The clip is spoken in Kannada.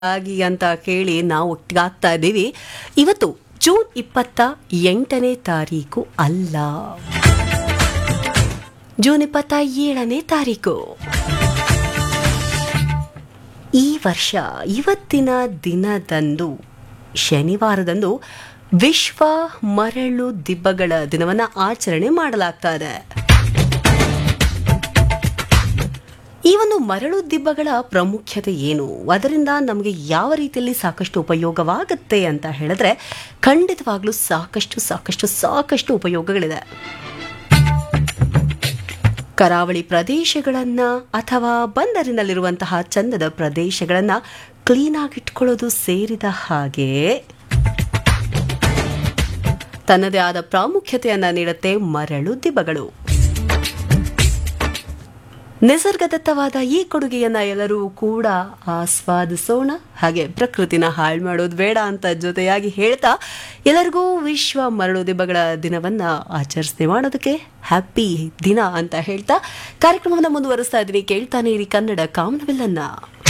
ಆಗಿ ಅಂತ ಕೇಳಿ ನಾವು ಒಟ್ಟಿಗಾಗ್ತಾ ಇದ್ದೀವಿ ಇವತ್ತು ಜೂನ್ ಇಪ್ಪತ್ತ ಎಂಟನೇ ತಾರೀಕು ಅಲ್ಲ ಜೂನ್ ಇಪ್ಪತ್ತ ಏಳನೇ ತಾರೀಕು ಈ ವರ್ಷ ಇವತ್ತಿನ ದಿನದಂದು ಶನಿವಾರದಂದು ವಿಶ್ವ ಮರಳು ದಿಬ್ಬಗಳ ದಿನವನ್ನು ಆಚರಣೆ ಮಾಡಲಾಗ್ತಾ ಇದೆ ಈ ಒಂದು ಮರಳು ದಿಬ್ಬಗಳ ಪ್ರಾಮುಖ್ಯತೆ ಏನು ಅದರಿಂದ ನಮಗೆ ಯಾವ ರೀತಿಯಲ್ಲಿ ಸಾಕಷ್ಟು ಉಪಯೋಗವಾಗುತ್ತೆ ಅಂತ ಹೇಳಿದ್ರೆ ಖಂಡಿತವಾಗ್ಲೂ ಸಾಕಷ್ಟು ಸಾಕಷ್ಟು ಸಾಕಷ್ಟು ಉಪಯೋಗಗಳಿದೆ ಕರಾವಳಿ ಪ್ರದೇಶಗಳನ್ನ ಅಥವಾ ಬಂದರಿನಲ್ಲಿರುವಂತಹ ಚಂದದ ಪ್ರದೇಶಗಳನ್ನ ಕ್ಲೀನ್ ಆಗಿಟ್ಕೊಳ್ಳೋದು ಸೇರಿದ ಹಾಗೆ ತನ್ನದೇ ಆದ ಪ್ರಾಮುಖ್ಯತೆಯನ್ನ ನೀಡುತ್ತೆ ಮರಳು ದಿಬ್ಬಗಳು ನಿಸರ್ಗದತ್ತವಾದ ಈ ಕೊಡುಗೆಯನ್ನ ಎಲ್ಲರೂ ಕೂಡ ಆಸ್ವಾದಿಸೋಣ ಹಾಗೆ ಪ್ರಕೃತಿನ ಹಾಳು ಮಾಡೋದು ಬೇಡ ಅಂತ ಜೊತೆಯಾಗಿ ಹೇಳ್ತಾ ಎಲ್ಲರಿಗೂ ವಿಶ್ವ ಮರಳು ದಿಬ್ಬಗಳ ದಿನವನ್ನ ಆಚರಿಸದೆ ಮಾಡೋದಕ್ಕೆ ಹ್ಯಾಪಿ ದಿನ ಅಂತ ಹೇಳ್ತಾ ಕಾರ್ಯಕ್ರಮವನ್ನು ಮುಂದುವರಿಸ್ತಾ ಇದ್ದೀನಿ ಕೇಳ್ತಾನೆ ಇರಿ ಕನ್ನಡ ಕಾಮನವೆಲ್ಲನ್ನ